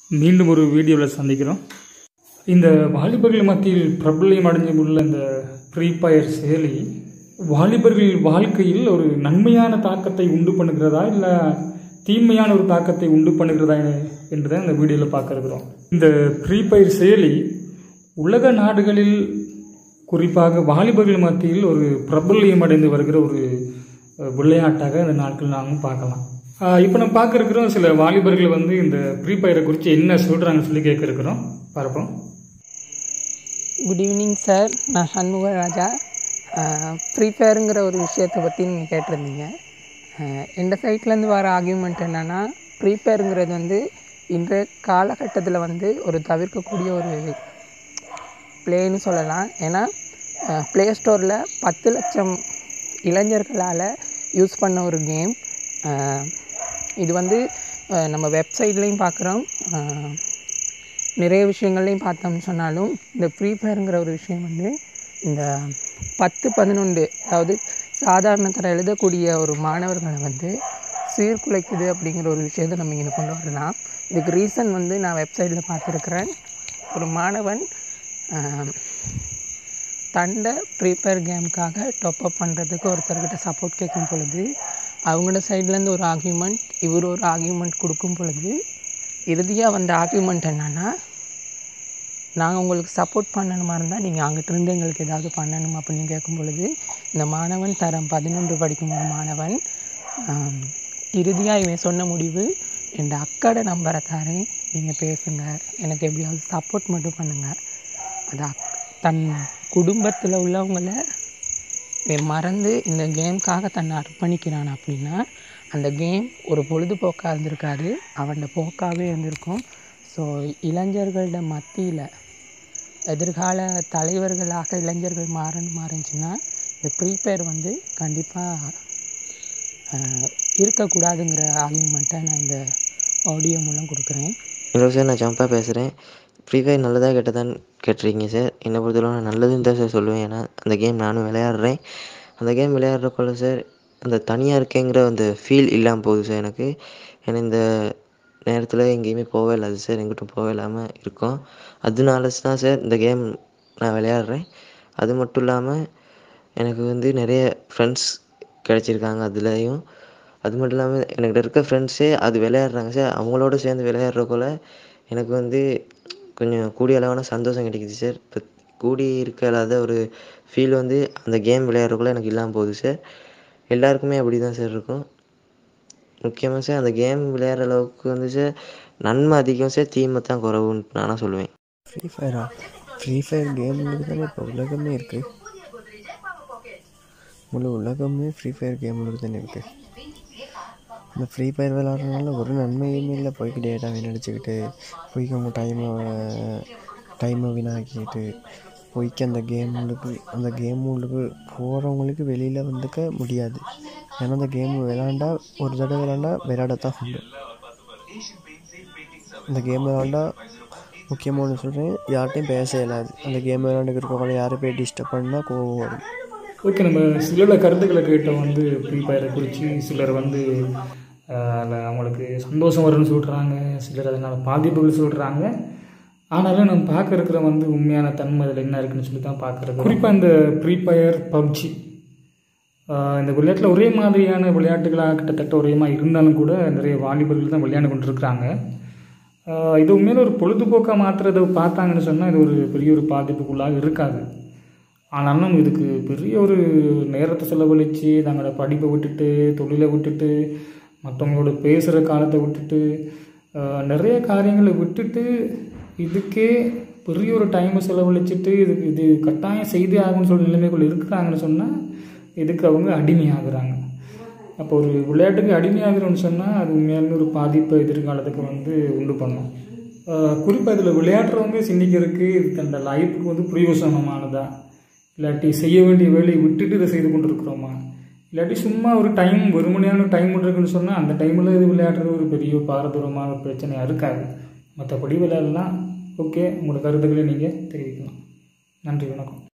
மீண்டும் ஒரு வீடியோவில் சந்திக்கிறோம் இந்த வாலிபர்கள் மத்தியில் பிரபலம் அடைஞ்சு உள்ள இந்த ஃப்ரீ ஃபயர் செயலி வாலிபர்கள் வாழ்க்கையில் ஒரு நன்மையான தாக்கத்தை உண்டு பண்ணுகிறதா இல்லை தீமையான ஒரு தாக்கத்தை உண்டு பண்ணுகிறதா என்று தான் இந்த வீடியோவில் பார்க்க இருக்கிறோம் இந்த ஃப்ரீ ஃபயர் செயலி உலக நாடுகளில் குறிப்பாக வாலிபர்கள் மத்தியில் ஒரு பிரபல்யம் அடைந்து வருகிற ஒரு அஹ், விளையாட்டாக இந்த நாட்கள் நாங்கள் பார்க்கலாம் இப்போ நம்ம பார்க்க இருக்கிறோம் சில வாலிபர்கள் வந்து இந்த ஃப்ரீ ஃபயரை குறித்து என்ன சொல்கிறாங்கன்னு சொல்லி கேட்க இருக்கிறோம் பார்ப்போம் குட் ஈவினிங் சார் நான் சண்முக ராஜா ஃப்ரீ ஃபயருங்கிற ஒரு விஷயத்தை பற்றி நீங்கள் கேட்டிருந்தீங்க அஹ், இந்த சைட்லேருந்து வர ஆர்கியூமெண்ட் என்னென்னா ஃப்ரீ ஃபயருங்கிறது வந்து இன்றைய காலகட்டத்தில் வந்து ஒரு தவிர்க்கக்கூடிய ஒரு ப்ளேன்னு சொல்லலாம் ஏன்னா ப்ளே ஸ்டோரில் பத்து லட்சம் இளைஞர்களால் யூஸ் பண்ண ஒரு கேம் இது வந்து அஹ், நம்ம வெப்சைட்லேயும் பார்க்குறோம் நிறைய விஷயங்கள்லையும் பார்த்தோம்னு சொன்னாலும் இந்த ஃப்ரீ ஃபயருங்கிற ஒரு விஷயம் வந்து இந்த பத்து பதினொன்று அதாவது சாதாரண தர எழுதக்கூடிய ஒரு மாணவர்களை வந்து சீர்குலைக்குது அப்படிங்கிற ஒரு விஷயத்தை நம்ம இங்கே கொண்டு வரலாம் இதுக்கு ரீசன் வந்து நான் வெப்சைட்டில் பார்த்துருக்குறேன் ஒரு மாணவன் ஆஹ், தண்டை ஃப்ரீ ஃபயர் கேமுக்காக டாப் அப் பண்ணுறதுக்கு ஒருத்தர்கிட்ட சப்போர்ட் கேட்கும் பொழுது அவங்களோட சைட்லேருந்து ஒரு ஆர்கியூமெண்ட் இவர் ஒரு ஆர்கியூமெண்ட் கொடுக்கும் பொழுது இறுதியாக வந்த ஆர்கியூமெண்ட் என்னன்னா நாங்கள் உங்களுக்கு சப்போர்ட் பண்ணணுமா இருந்தால் நீங்கள் அங்கிட்டிருந்து எங்களுக்கு ஏதாவது பண்ணணும் அப்படின்னு கேட்கும் பொழுது இந்த மாணவன் தரம் பதினொன்று படிக்கும் ஒரு மாணவன் இறுதியாக இவன் சொன்ன முடிவு என் அக்காட நம்பரை தரேன் நீங்கள் பேசுங்க எனக்கு எப்படியாவது சப்போர்ட் மட்டும் பண்ணுங்கள் அது அக் தன் குடும்பத்தில் உள்ளவங்கள இவன் மறந்து இந்த கேம்க்காக தன்னை அர்ப்பணிக்கிறான் அப்படின்னா அந்த கேம் ஒரு பொழுதுபோக்காக இருந்திருக்காது அவனோட போக்காகவே இருந்திருக்கும் ஸோ இளைஞர்களோட மத்தியில் எதிர்கால தலைவர்களாக இளைஞர்கள் மாறணும் மாறுச்சுன்னா இந்த ஃப்ரீ ஃபயர் வந்து கண்டிப்பாக இருக்கக்கூடாதுங்கிற ஆர்கியூமெண்ட்டை நான் இந்த ஆடியோ மூலம் கொடுக்குறேன் ஹலோ சார் நான் ஜம்பா பேசுகிறேன் ஃப்ரீ ஃபயர் நல்லதா கெட்டதான்னு கேட்டிருக்கீங்க சார் என்னை பொறுத்தளவு நான் நல்லதுன்னு தான் சார் சொல்லுவேன் ஏன்னா அந்த கேம் நானும் விளையாடுறேன் அந்த கேம் விளையாடுறப்போல சார் அந்த தனியாக இருக்கேங்கிற அந்த ஃபீல் இல்லாமல் போகுது சார் எனக்கு ஏன்னா இந்த நேரத்தில் எங்கேயுமே போகவே இல்லாது சார் எங்கிட்டும் போகவே இல்லாமல் இருக்கோம் அதனால தான் சார் இந்த கேம் நான் விளையாடுறேன் அது மட்டும் இல்லாமல் எனக்கு வந்து நிறைய ஃப்ரெண்ட்ஸ் கிடச்சிருக்காங்க அதுலேயும் அது மட்டும் இல்லாமல் என்கிட்ட இருக்க ஃப்ரெண்ட்ஸே அது விளையாடுறாங்க சார் அவங்களோட சேர்ந்து விளையாடுறக்குள்ள எனக்கு வந்து கொஞ்சம் கூடிய அளவான சந்தோஷம் கிடைக்குது சார் இப்போ கூடி இருக்க இல்லாத ஒரு ஃபீல் வந்து அந்த கேம் விளையாடுறக்குள்ள எனக்கு இல்லாமல் போகுது சார் எல்லாருக்குமே அப்படி தான் சார் இருக்கும் முக்கியமாக சார் அந்த கேம் விளையாடுற அளவுக்கு வந்து சார் நன்மை அதிகம் சார் தீமை தான் குறவுன்னு நானாக சொல்லுவேன் ஃப்ரீ ஃபயரா ஃப்ரீ ஃபயர் கேம்ங்கிறது தானே இப்போ உலகமே இருக்குது முழு உலகமே ஃப்ரீ ஃபயர் கேம்ங்கிறது தானே இருக்குது இந்த ஃப்ரீ ஃபயர் விளாட்றதுனால ஒரு நன்மையுமே இல்லை போய்க்கு டேட்டாவை நடிச்சுக்கிட்டு போய்க்கு அவங்க டைமை டைமை வீணாக்கிட்டு போய்க்கு அந்த கேம் உள்ளுக்கு அந்த கேம் உள்ளுக்கு போகிறவங்களுக்கு வெளியில் வந்துக்க முடியாது ஏன்னா அந்த கேம் விளாண்டா ஒரு தடவை விளாண்டா விளையாடத்தான் உண்டு இந்த கேம் விளாண்டா முக்கியமாக ஒன்று சொல்கிறேன் யார்கிட்டையும் பேச இயலாது அந்த கேம் விளாண்டுக்கு இருக்கவங்கள யாரும் போய் டிஸ்டர்ப் பண்ணால் கோவம் வரும் ஓகே நம்ம சிலரோட கருத்துக்களை கேட்டோம் வந்து ஃப்ரீ ஃபயரை குறித்து சிலர் வந்து அதில் அவங்களுக்கு சந்தோஷம் வரும்னு சொல்கிறாங்க சிலர் அதனால் பாதிப்புகள் சொல்கிறாங்க ஆனாலும் நம்ம பார்க்க இருக்கிற வந்து உண்மையான தன்மை அதில் என்ன இருக்குன்னு சொல்லி தான் பார்க்குறது குறிப்பாக இந்த ஃப்ரீ ஃபயர் பப்ஜி இந்த விளையாட்டில் ஒரே மாதிரியான விளையாட்டுகளாக கிட்டத்தட்ட ஒரே மாதிரி இருந்தாலும் கூட நிறைய வாலிபர்கள் தான் விளையாண்டு கொண்டு இருக்கிறாங்க ஆஹ் இது உண்மையில ஒரு பொழுதுபோக்காக மாற்றுறதை பார்த்தாங்கன்னு சொன்னால் இது ஒரு பெரிய ஒரு பாதிப்புக்குள்ளாக இருக்காது ஆனாலும் இதுக்கு பெரிய ஒரு நேரத்தை செலவழித்து தங்களோட படிப்பை விட்டுட்டு தொழிலை விட்டுட்டு மற்றவங்களோட பேசுகிற காலத்தை விட்டுட்டு ஆஹ் நிறைய காரியங்களை விட்டுட்டு இதுக்கே பெரிய ஒரு டைமை செலவழிச்சிட்டு இதுக்கு இது கட்டாயம் செய்தே ஆகும்னு சொல்லி நிலைமைக்குள்ள இருக்கிறாங்கன்னு சொன்னால் இதுக்கு அவங்க அடிமையாகிறாங்க அப்போ ஒரு விளையாட்டுக்கு அடிமையாகிறோம்னு சொன்னால் அது உண்மையாலுமே ஒரு பாதிப்பை எதிர்காலத்துக்கு வந்து உண்டு பண்ணும் குறிப்பாக இதில் விளையாடுறவங்க சிந்திக்கிறதுக்கு இது தன்னோட லைஃபுக்கு வந்து பிரயோசனமானதா இல்லாட்டி செய்ய வேண்டிய வேலையை விட்டுட்டு இதை செய்து கொண்டு இருக்கிறோமா இல்லாட்டி சும்மா ஒரு டைம் ஒரு மணியான டைம் இருக்குன்னு சொன்னால் அந்த டைமில் இது விளையாடுறது ஒரு பெரிய பாரதூரமான பிரச்சனையாக இருக்காது மற்றபடி விளையாடலாம் ஓகே உங்களோட கருத்துக்களை நீங்கள் தெரிவிக்கலாம் நன்றி வணக்கம்